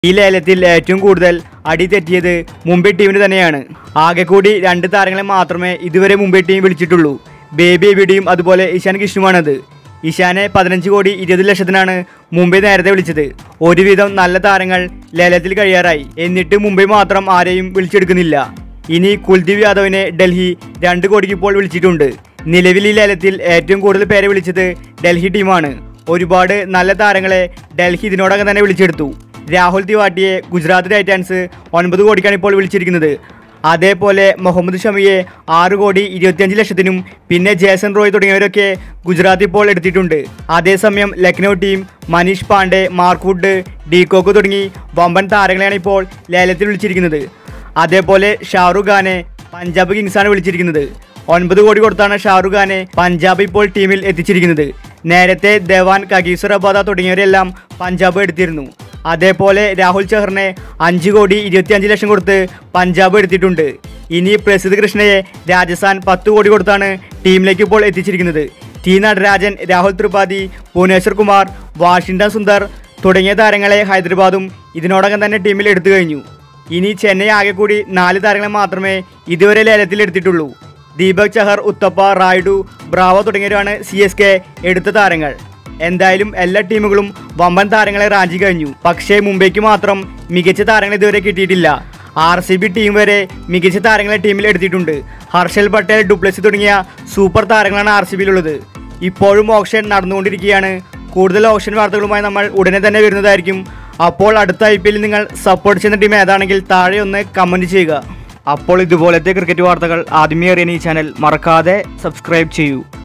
ഈ ലേലത്തിൽ ഏറ്റവും കൂടുതൽ അടി തെറ്റിയത് മുംബൈ ടീമിന് തന്നെയാണ് ആകെ കൂടി രണ്ട് താരങ്ങളെ മാത്രമേ ഇതുവരെ മുംബൈ ടീം വിളിച്ചിട്ടുള്ളൂ ബേബി എബിഡിയും അതുപോലെ ഇഷാൻ കിഷ്ണുമാണത് ഇഷാനെ പതിനഞ്ച് കോടി ഇരുപത് ലക്ഷത്തിനാണ് മുംബൈ നേരത്തെ വിളിച്ചത് ഒരുവിധം നല്ല താരങ്ങൾ ലേലത്തിൽ കഴിയാറായി എന്നിട്ട് മുംബൈ മാത്രം ആരെയും വിളിച്ചെടുക്കുന്നില്ല ഇനി കുൽദീപ് യാദവിനെ ഡൽഹി രണ്ട് കോടിക്ക് ഇപ്പോൾ വിളിച്ചിട്ടുണ്ട് നിലവിൽ ഈ ലേലത്തിൽ ഏറ്റവും കൂടുതൽ പേരെ വിളിച്ചത് ഡൽഹി ടീമാണ് ഒരുപാട് നല്ല താരങ്ങളെ ഡൽഹി ഇതിനോടകം തന്നെ വിളിച്ചെടുത്തു രാഹുൽ തിവാട്ടിയെ ഗുജറാത്ത് ടൈറ്റാൻസ് ഒൻപത് കോടിക്കാണ് ഇപ്പോൾ വിളിച്ചിരിക്കുന്നത് അതേപോലെ മുഹമ്മദ് ഷമിയെ ആറ് കോടി ഇരുപത്തിയഞ്ച് ലക്ഷത്തിനും പിന്നെ ജേസൺ റോയ് തുടങ്ങിയവരൊക്കെ ഗുജറാത്ത് ഇപ്പോൾ എടുത്തിട്ടുണ്ട് അതേസമയം Lucknow team Manish Pandey Mark Wood de Kock തുടങ്ങി വമ്പൻ താരങ്ങളെയാണ് ഇപ്പോൾ ലേലത്തിൽ വിളിച്ചിരിക്കുന്നത് അതേപോലെ ഷാറുഖ് ഖാനെ പഞ്ചാബ് കിങ്സാണ് വിളിച്ചിരിക്കുന്നത് ഒൻപത് കോടി കൊടുത്താണ് ഷാറുഖ് ഖാനെ പഞ്ചാബ് ഇപ്പോൾ ടീമിൽ എത്തിച്ചിരിക്കുന്നത് നേരത്തെ ദേവാൻ കഗീസർ അബാദ തുടങ്ങിയവരെല്ലാം പഞ്ചാബ് എടുത്തിരുന്നു അതേപോലെ രാഹുൽ ചഹറിനെ അഞ്ച് കോടി ഇരുപത്തിയഞ്ച് ലക്ഷം കൊടുത്ത് പഞ്ചാബ് എടുത്തിട്ടുണ്ട് ഇനി പ്രസിദ്ധ് കൃഷ്ണയെ രാജസ്ഥാൻ പത്ത് കോടി കൊടുത്താണ് ടീമിലേക്ക് ഇപ്പോൾ എത്തിച്ചിരിക്കുന്നത് ടി നടരാജൻ രാഹുൽ ത്രിപാഠി ഭുവനേശ്വർ കുമാർ വാഷിംഗ്ടൺ സുന്ദർ തുടങ്ങിയ താരങ്ങളെ ഹൈദരാബാദും ഇതിനോടകം തന്നെ ടീമിൽ എടുത്തു കഴിഞ്ഞു ഇനി ചെന്നൈ ആകെ കൂടി നാല് താരങ്ങളെ മാത്രമേ ഇതുവരെ ലേലത്തിൽ എടുത്തിട്ടുള്ളൂ ദീപക് ചഹർ ഉത്തപ്പ റായിഡു ബ്രാവോ തുടങ്ങിയവരാണ് സി എസ് കെ എടുത്ത താരങ്ങൾ എന്തായാലും എല്ലാ ടീമുകളും വമ്പൻ താരങ്ങളെ റാഞ്ചി കഴിഞ്ഞു പക്ഷേ മുംബൈക്ക് മാത്രം മികച്ച താരങ്ങൾ ഇതുവരെ കിട്ടിയിട്ടില്ല ആർ സി ബി ടീം വരെ മികച്ച താരങ്ങളെ ടീമിൽ എടുത്തിട്ടുണ്ട് ഹർഷൽ പട്ടേൽ ഡുപ്ലസി തുടങ്ങിയ സൂപ്പർ താരങ്ങളാണ് ആർ സി ബിയിലുള്ളത് ഇപ്പോഴും ഓപ്ഷൻ നടന്നുകൊണ്ടിരിക്കുകയാണ് കൂടുതൽ ഓപ്ഷൻ വാർത്തകളുമായി നമ്മൾ ഉടനെ തന്നെ വരുന്നതായിരിക്കും അപ്പോൾ അടുത്ത ഐ പി എല്ലിൽ നിങ്ങൾ സപ്പോർട്ട് ചെയ്യുന്ന ടീം ഏതാണെങ്കിൽ താഴെ ഒന്ന് കമൻറ്റ് ചെയ്യുക അപ്പോൾ ഇതുപോലത്തെ ക്രിക്കറ്റ് വാർത്തകൾ ആദ്യമേ അറിയാൻ ഈ ചാനൽ മറക്കാതെ സബ്സ്ക്രൈബ് ചെയ്യൂ